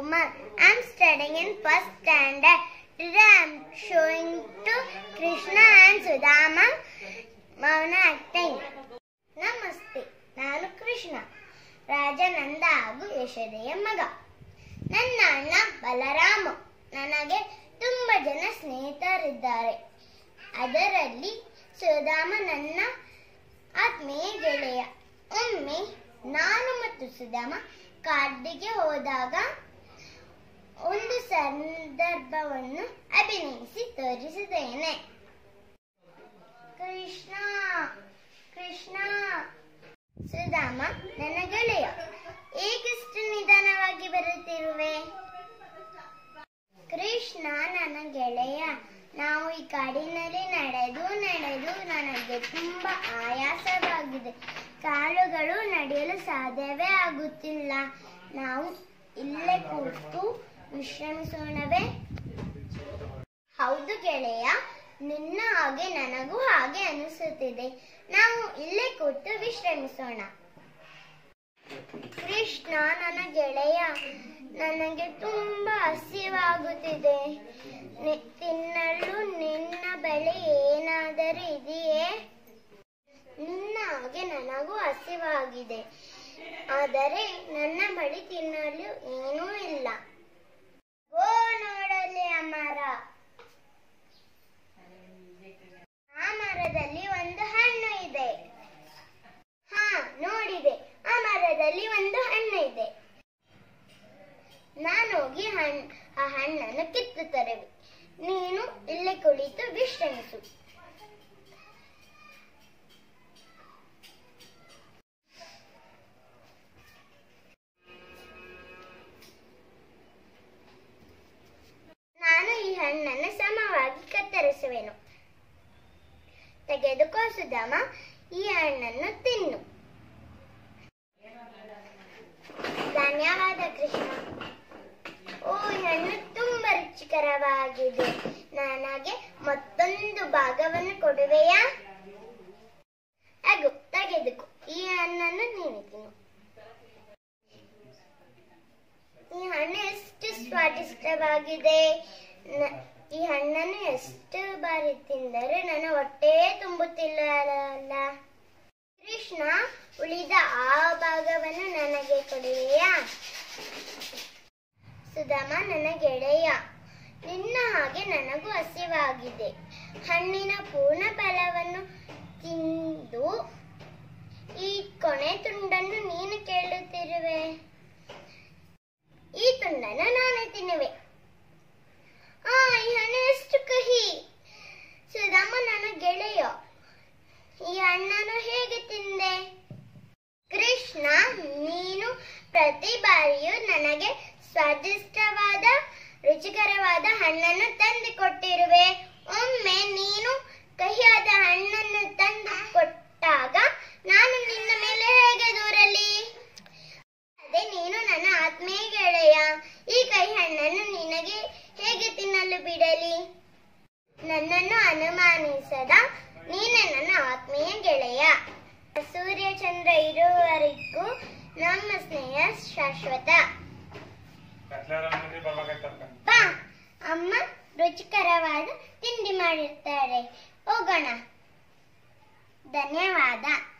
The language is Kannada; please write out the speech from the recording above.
Kumar. I'm studying in first standard. Today I'm showing to Krishna and Sudama Mauna acting. ನಮಸ್ತೆ ನಾನು ಕೃಷ್ಣ ರಾಜನಂದ ಹಾಗೂ ಯಶೋದೆಯ ಮಗ ನನ್ನ ಅಣ್ಣ ಬಲರಾಮ ನನಗೆ ತುಂಬ ಜನ ಸ್ನೇಹಿತರಿದ್ದಾರೆ ಅದರಲ್ಲಿ ಸುಧಾಮ ನನ್ನ ಆತ್ಮೀಯ ಗೆಳೆಯ ಒಮ್ಮೆ ನಾನು ಮತ್ತು ಸುಧಾಮ ಕಾಡಿಗೆ ಹೋದಾಗ ಒಂದು ಸಂದರ್ಭವನ್ನು ಅಭಿನಯಿಸಿ ತೋರಿಸಿದ್ದೇನೆ ಕೃಷ್ಣ ಕೃಷ್ಣ ಸುಧಾಮ ನನ್ನ ಗೆಳೆಯ ಏಕಿಷ್ಟು ನಿಧಾನವಾಗಿ ಬರುತ್ತಿರುವೆ ಕೃಷ್ಣ ನನ್ನ ಗೆಳೆಯ ನಾವು ಈ ಕಾಡಿನಲ್ಲಿ ನಡೆದು ನಡೆದು ನನಗೆ ತುಂಬಾ ಆಯಾಸವಾಗಿದೆ ಕಾಲುಗಳು ನಡೆಯಲು ಸಾಧ್ಯವೇ ಆಗುತ್ತಿಲ್ಲ ನಾವು ಇಲ್ಲೇ ಕೂತು ವಿಶ್ರಮಿಸೋಣವೇ ಹೌದು ಗೆಳೆಯ ನಿನ್ನ ಹಾಗೆ ನನಗೂ ಹಾಗೆ ಅನಿಸುತ್ತಿದೆ ನಾವು ಇಲ್ಲೇ ಕೂತು ವಿಶ್ರಮಿಸೋಣ ಕೃಷ್ಣ ನನ್ನ ಗೆಳೆಯ ನನಗೆ ತುಂಬಾ ಹಸಿವಾಗುತ್ತಿದೆ ನಿ- ತಿನ್ನಲು ನಿನ್ನ ಬಳಿ ಏನಾದರೂ ಇದೆಯೇ ನಿನ್ನ ಹಾಗೆ ನನಗೂ ಹಸಿವಾಗಿದೆ ಆದರೆ ನನ್ನ ಬಳಿ ತಿನ್ನಲು ಏನೂ ಇಲ್ಲ ಓ ನೋಡಲಿ ಆ ಮರ ಆ ಮರದಲ್ಲಿ ಒಂದು ಹಣ್ಣು ಇದೆ ಹಾ ನೋಡಿದೆ ಆ ಮರದಲ್ಲಿ ಒಂದು ಹಣ್ಣು ಇದೆ ನಾನು ಹೋಗಿ ಹಣ್ಣು ಆ ಹಣ್ಣನ್ನು ಕಿತ್ತು ತರುವೆ ನೀನು ಇಲ್ಲೇ ಕುಳಿತು ವಿಶ್ರಮಿಸು ನಾನು ಈ ಹಣ್ಣನ್ನು ಸಮವಾಗಿ ಕತ್ತರಿಸುವೆನು ತೆಗೆದುಕೋ ಸುಧಾಮ ಈ ಹಣ್ಣನ್ನು ತಿನ್ನು ಧನ್ಯವಾದ ಕೃಷ್ಣ ಓ ಈ ಹಣ್ಣು ತುಂಬಾ ರುಚಿಕರವಾಗಿದೆ ನನಗೆ ಮತ್ತೊಂದು ಭಾಗವನ್ನು ಕೊಡುವೆಯಾ ಅಗು ತೆಗೆದುಕೋ ಈ ಹಣ್ಣನ್ನು ನೀನು ತಿನ್ನು ಈ ಹಣ್ಣು ಎಷ್ಟು ಸ್ವಾದಿಷ್ಟವಾಗಿದೆ ನ- ಈ ಹಣ್ಣನ್ನು ಎಷ್ಟು ಬಾರಿ ತಿಂದರೆ ನನ್ನ ಹೊಟ್ಟೆ ತುಂಬುತ್ತಿಲ್ಲ ಕೃಷ್ಣ ಉಳಿದ ಆ ಭಾಗವನ್ನು ನನಗೆ ಕೊಡುವೆಯಾ ಸುಧಾಮ ನನ್ನ ಗೆಳೆಯ ನಿನ್ನ ಹಾಗೆ ನನಗೂ ಹಸಿವಾಗಿದೆ ಹಣ್ಣಿನ ಪೂರ್ಣ ಫಲವನ್ನು ತಿಂದು ಈ ಕೊನೆ ತುಂಡನ್ನು ನೀನು ಕೇಳುತ್ತಿರುವೆ ಈ ತುಂಡನ್ನು ನಾನೇ ತಿನ್ನುವೆ ಆ ಈ ಹಣ್ಣು ಎಷ್ಟು ಕಹಿ ಸುಧಾಮ ನನ್ನ ಗೆಳೆಯ ಈ ಹಣ್ಣನ್ನು ಹೇಗೆ ತಿಂದೆ ಕೃಷ್ಣ ನೀನು ಪ್ರತಿ ಬಾರಿಯೂ ನನಗೆ ಸ್ವಾದಿಷ್ಟವಾದ ರುಚಿಕರವಾದ ಹಣ್ಣನ್ನು ತಂದು ಕೊಟ್ಟಿರುವೆ ಒಮ್ಮೆ ನೀನು ಕಹಿಯಾದ ಹಣ್ಣನ್ನು ತಂದು ಕೊಟ್ಟಾಗ ನಾನು ನಿನ್ನ ಮೇಲೆ ಹೇಗೆ ದೂರಲಿ ಅದೇ ನೀನು ನನ್ನ ಆತ್ಮೀಯ ಗೆಳೆಯ ಈ ಕಹಿ ಹಣ್ಣನ್ನು ನಿನಗೆ ಹೇಗೆ ತಿನ್ನಲು ಬಿಡಲಿ ನನ್ನನ್ನು ಅನುಮಾನಿಸದ ನೀನೇ ನನ್ನ ಆತ್ಮೀಯ ಗೆಳೆಯ ಸೂರ್ಯ ಚಂದ್ರ ಇರುವವರೆಗೂ ನಮ್ಮ ಸ್ನೇಹ ಶಾಶ್ವತ ಕತ್ಲಾರಮ್ಮನಿಗೆ ಬರ್ಬೇಕಾಯ್ತಪ್ಪ ಬಾ ಅಮ್ಮ ರುಚಿಕರವಾದ ತಿಂಡಿ ಮಾಡಿರ್ತಾರೆ ಹೋಗೋಣ ಧನ್ಯವಾದ